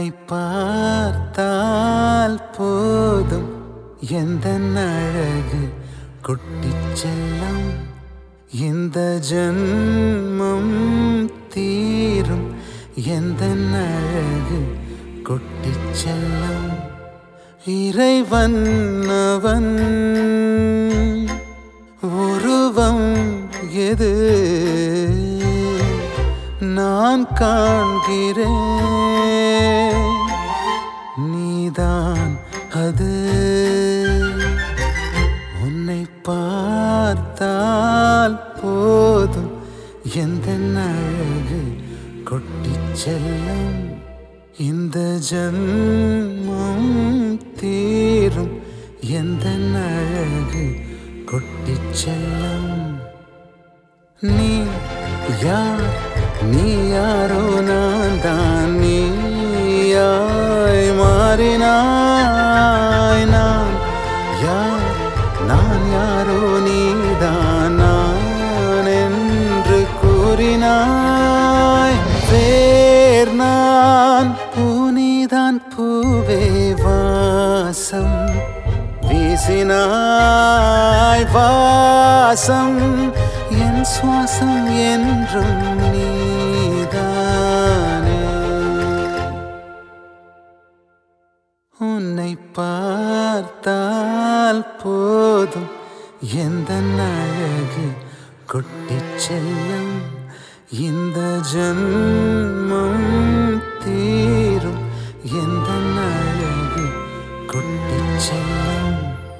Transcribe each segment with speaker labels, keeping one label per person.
Speaker 1: உன்னை பார்த்தால் போதும் எந்த அழகு கொட்டிச் செல்லம் இந்த ஜன்மம் தீரும் எந்த அழகு கொட்டிச் செல்லம் இறைவன் அவன் உருவம் எது நான் காண்கிறேன் நீதான் அது உன்னை பார்த்தால் போதும் எந்த அழகு கொட்டிச் செல்லும் இந்த ஜன்மம் தீரும் எந்த அழகு கொட்டிச் செல்லும் நீ யார் நீ யாரோ நான் தான் நீயாய் மாறினாய் நான் யார் நான் யாரோ நீதான் நான் என்று கூறினாய் வேர் நான் பூனிதான் பூவே வாசம் வீசினாய் வாசம் என் சுவாசம் என்றும் நீதானே உன்னை பார்த்தால் போதும் எந்த அழகு கொட்டிச் செல்லும் இந்த ஜன்மம் தீரும் எந்த அழகு கொட்டிச் செல்லும்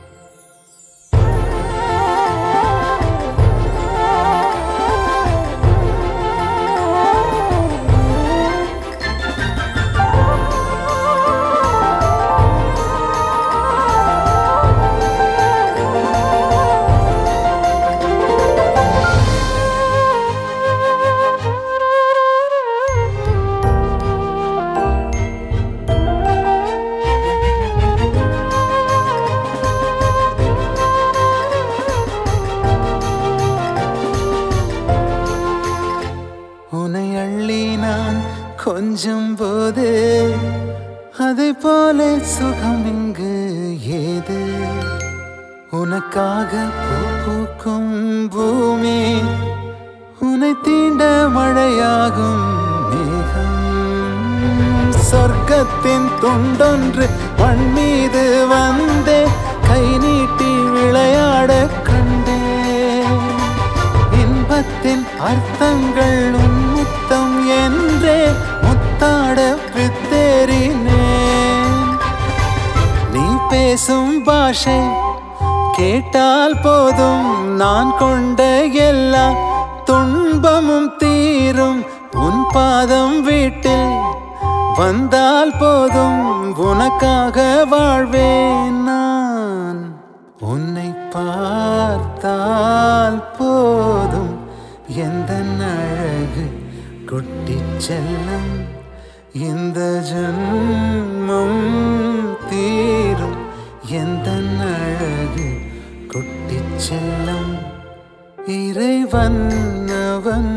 Speaker 1: உன்னை அள்ளி நான் கொஞ்சம் போது அதை போல சுகம் இங்கு ஏது உனக்காக பூ பூக்கும் பூமி உன்னை தீண்ட மழையாகும் மேகம் சொர்க்கத்தின் துண்டொன்று மண் மீது வந்தே கை நீட்டி விளையாட கண்டேன் இன்பத்தின் அர்த்தங்கள் உன்முத்தம் என்றே முத்தாட பித்தேறினேன் நீ பேசும் பாஷை கேட்டால் போதும் நான் கொண்ட எல்லா துன்பமும் தீரும் உன் பாதம் வீட்டில் வந்தால் போதும் உனக்காக வாழ்வேன் நான் உன்னை பார்த்தால் போதும் எந்த அழகு கொட்டிச் செல்லும் இந்த ஜன்மம் தீரும் எந்த அழகு கொட்டிச் செல்லும் இறைவன் அவன்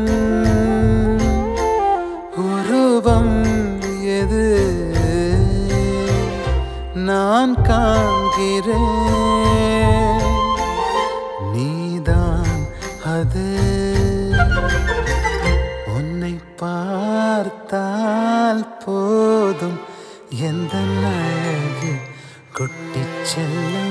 Speaker 1: உருவம் எது நான் காண்கிறேன் நீதான் அது உன்னை பார்த்தால் போதும் எந்த அழகு கொட்டிச் செல்லும்